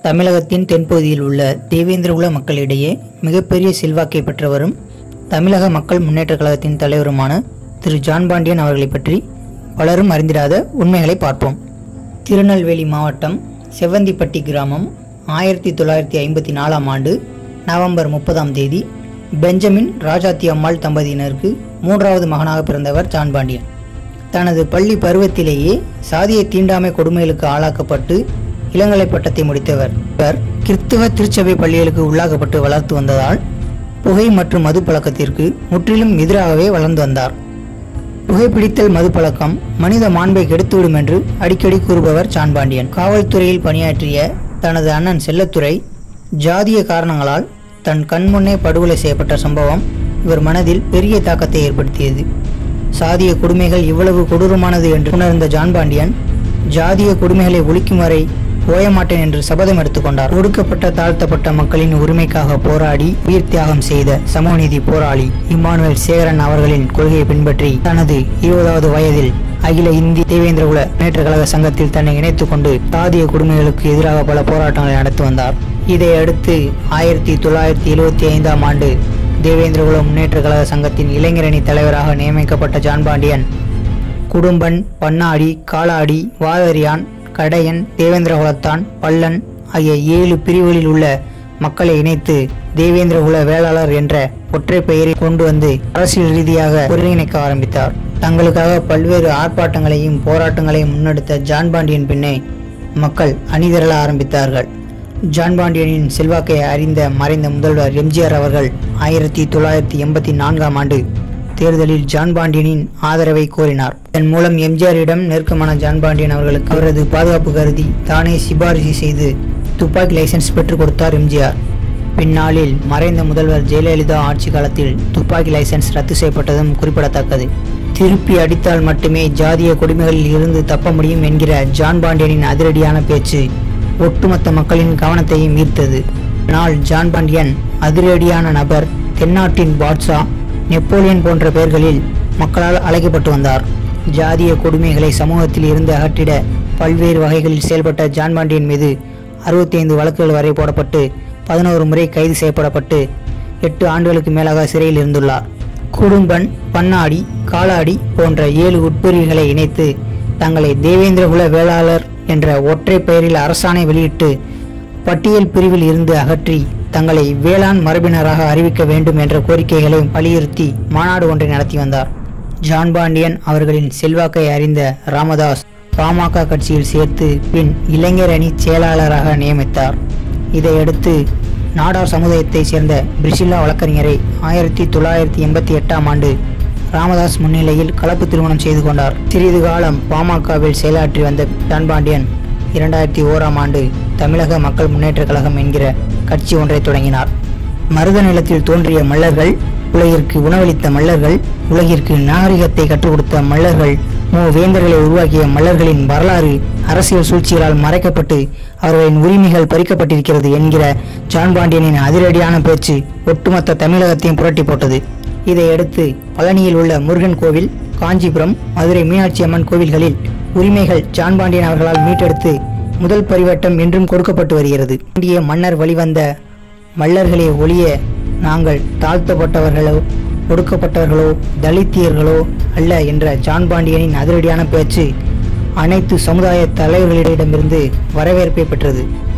தமிழகத்தின் தென்பகுதியில் உள்ள தேவேந்திரகுல மக்களிடையே மிகப்பெரிய செல்வாக்கை பெற்றவரும் தமிழக மக்கள் முன்னேற்றக் கழகத்தின் தலைவருமான திரு ஜான் பாண்டியன் அவர்களை பற்றி பலரும் அறிந்திராத உண்மைகளை பார்ப்போம் திருநெல்வேலி மாவட்டம் செவ்வந்திப்பட்டி கிராமம் ஆயிரத்தி தொள்ளாயிரத்தி ஐம்பத்தி நாலாம் ஆண்டு நவம்பர் முப்பதாம் தேதி பெஞ்சமின் ராஜாத்தி அம்மாள் தம்பதியினருக்கு மூன்றாவது மகனாக பிறந்தவர் ஜான் பாண்டியன் தனது பள்ளி பருவத்திலேயே சாதிய தீண்டாமை கொடுமைகளுக்கு ஆளாக்கப்பட்டு இளங்கலை பட்டத்தை முடித்தவர் இவர் கிறிஸ்துவ திருச்சபை பள்ளிகளுக்கு உள்ளாக்கப்பட்டு வளர்த்து வந்ததால் புகை மற்றும் மது பழக்கத்திற்கு முற்றிலும் எதிராகவே வளர்ந்து வந்தார் புகைப்பிடித்தல் மது பழக்கம் மனித மாண்பை கெடுத்துவிடும் என்று அடிக்கடி கூறுபவர் சான்பாண்டியன் காவல்துறையில் பணியாற்றிய தனது அண்ணன் செல்லத்துறை ஜாதிய காரணங்களால் தன் கண்முன்னே படுகொலை செய்யப்பட்ட சம்பவம் இவர் மனதில் பெரிய தாக்கத்தை ஏற்படுத்தியது சாதிய கொடுமைகள் இவ்வளவு கொடூரமானது என்று உணர்ந்த ஜான்பாண்டியன் ஜாதிய கொடுமைகளை ஒழிக்கும் வரை ஓயமாட்டேன் என்று சபதம் எடுத்துக்கொண்டார் ஒடுக்கப்பட்ட தாழ்த்தப்பட்ட மக்களின் உரிமைக்காக போராடி உயிர் தியாகம் செய்த சமூகநீதி போராளி இம்மானுவேல் சேகரன் அவர்களின் கொள்கையை பின்பற்றி தனது இருபதாவது வயதில் அகில இந்திய தேவேந்திரகுல முன்னேற்ற கழக சங்கத்தில் தன்னை இணைத்துக் கொண்டு சாதிய கொடுமைகளுக்கு எதிராக பல போராட்டங்களை நடத்தி வந்தார் இதையடுத்து ஆயிரத்தி தொள்ளாயிரத்தி எழுவத்தி ஐந்தாம் ஆண்டு தேவேந்திரகுல முன்னேற்ற கழக சங்கத்தின் இளைஞரணி தலைவராக நியமிக்கப்பட்ட ஜான்பாண்டியன் குடும்பன் பன்னாடி காலாடி வாதரியான் கடையன் தேவேந்திரகுலத்தான் பல்லன் ஆகிய ஏழு பிரிவுகளில் உள்ள மக்களை இணைத்து தேவேந்திரகுல வேளாளர் என்ற ஒற்றை பெயரை கொண்டு வந்து அரசியல் ரீதியாக ஒருங்கிணைக்க ஆரம்பித்தார் தங்களுக்காக பல்வேறு ஆர்ப்பாட்டங்களையும் போராட்டங்களையும் முன்னெடுத்த ஜான் பாண்டியன் பின்னே மக்கள் அணிதிரள ஆரம்பித்தார்கள் ஜான் பாண்டியனின் செல்வாக்கை அறிந்த மறைந்த முதல்வர் எம்ஜிஆர் அவர்கள் ஆயிரத்தி தொள்ளாயிரத்தி எண்பத்தி நான்காம் ஆண்டு தேர்தலில் ஜான் பாண்டியனின் ஆதரவை கோரினார் இதன் மூலம் எம்ஜிஆரிடம் நெருக்கமான ஜான் பாண்டியன் அவர்களுக்கு அவரது பாதுகாப்பு கருதி தானே சிபாரிசு செய்து துப்பாக்கி லைசென்ஸ் பெற்றுக் கொடுத்தார் எம்ஜிஆர் பின்னாளில் மறைந்த முதல்வர் ஜெயலலிதா ஆட்சி காலத்தில் துப்பாக்கி லைசென்ஸ் ரத்து செய்யப்பட்டதும் குறிப்பிடத்தக்கது திருப்பி அடித்தால் மட்டுமே ஜாதிய கொடுமைகளில் இருந்து தப்ப முடியும் என்கிற ஜான் பாண்டியனின் அதிரடியான பேச்சு ஒட்டுமொத்த மக்களின் கவனத்தையும் ஈர்த்தது ஆனால் ஜான் பாண்டியன் அதிரடியான நபர் தென்னாட்டின் பாட்ஷா நெப்போலியன் போன்ற பெயர்களில் மக்களால் அழைக்கப்பட்டு வந்தார் ஜாதிய கொடுமைகளை சமூகத்தில் இருந்து அகற்றிட பல்வேறு வகைகளில் செயல்பட்ட ஜான் பாண்டியன் மீது அறுபத்தி ஐந்து வழக்குகள் வரை போடப்பட்டு பதினோரு முறை கைது செய்யப்படப்பட்டு எட்டு ஆண்டுகளுக்கு மேலாக சிறையில் இருந்துள்ளார் குடும்பன் பன்னாடி காலாடி போன்ற ஏழு உட்பிரிவுகளை இணைத்து தங்களை தேவேந்திரகுல வேளாளர் என்ற ஒற்றை பெயரில் அரசாணை வெளியிட்டு பட்டியல் பிரிவில் இருந்து அகற்றி தங்களை வேளாண் மரபினராக அறிவிக்க வேண்டும் என்ற கோரிக்கைகளை வலியுறுத்தி மாநாடு ஒன்றை நடத்தி வந்தார் ஜான் பாண்டியன் அவர்களின் செல்வாக்கை அறிந்த ராமதாஸ் பாமக கட்சியில் சேர்த்து பின் இளைஞர் அணி செயலாளராக நியமித்தார் இதையடுத்து நாடார் சமுதாயத்தைச் சேர்ந்த பிரிசில்லா வழக்கறிஞரை ஆயிரத்தி தொள்ளாயிரத்தி எண்பத்தி எட்டாம் ஆண்டு ராமதாஸ் முன்னிலையில் கலப்பு திருமணம் செய்து கொண்டார் சிறிது காலம் பாமகவில் செயலாற்றி வந்த ஜான் பாண்டியன் இரண்டாயிரத்தி ஓராம் ஆண்டு தமிழக மக்கள் முன்னேற்றக் கழகம் என்கிற கட்சி ஒன்றை தொடங்கினார் மருத நிலத்தில் தோன்றிய மல்லர்கள் உலகிற்கு உணவளித்த மல்லர்கள் உலகிற்கு நாகரிகத்தை கற்றுக் கொடுத்த மல்லர்கள் மூ வேந்தர்களை உருவாக்கிய மல்லர்களின் வரலாறு அரசியல் சூழ்ச்சிகளால் மறைக்கப்பட்டு அவர்களின் உரிமைகள் பறிக்கப்பட்டிருக்கிறது என்கிற ஜான் பாண்டியனின் அதிரடியான பேச்சு ஒட்டுமொத்த தமிழகத்தையும் புரட்டி போட்டது இதையடுத்து பழனியில் உள்ள முருகன் கோவில் காஞ்சிபுரம் மதுரை மீனாட்சி அம்மன் கோவில்களில் உரிமைகள் ஜான் பாண்டியன் அவர்களால் மீட்டெடுத்து முதல் பரிவட்டம் என்றும் கொடுக்கப்பட்டு வருகிறது இந்திய மன்னர் வழிவந்த மல்லர்களே ஒழிய நாங்கள் தாழ்த்தப்பட்டவர்களோ ஒடுக்கப்பட்டவர்களோ தலித்தியர்களோ அல்ல என்ற ஜான் பாண்டியனின் அதிரடியான பேச்சு அனைத்து சமுதாய தலைவர்களிடமிருந்து வரவேற்பை பெற்றது